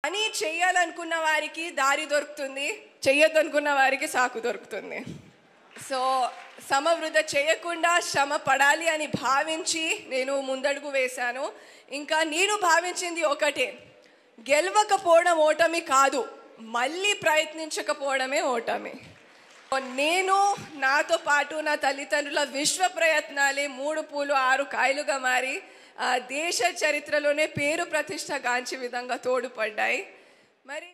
పని చేయాలనుకున్న వారికి దారి దొరుకుతుంది చెయ్యొద్దనుకున్న వారికి సాకు దొరుకుతుంది సో సమవృద్ధ చేయకుండా శ్రమ పడాలి అని భావించి నేను ముందడుగు వేశాను ఇంకా నేను భావించింది ఒకటే గెలవకపోవడం ఓటమి కాదు మళ్ళీ ప్రయత్నించకపోవడమే ఓటమి నేను నాతో పాటు నా తల్లిదండ్రుల విశ్వ ప్రయత్నాలే మూడు పూలు ఆరు కాయలుగా మారి ఆ దేశ చరిత్రలోనే పేరు ప్రతిష్ట గాంచే విధంగా తోడ్పడ్డాయి మరి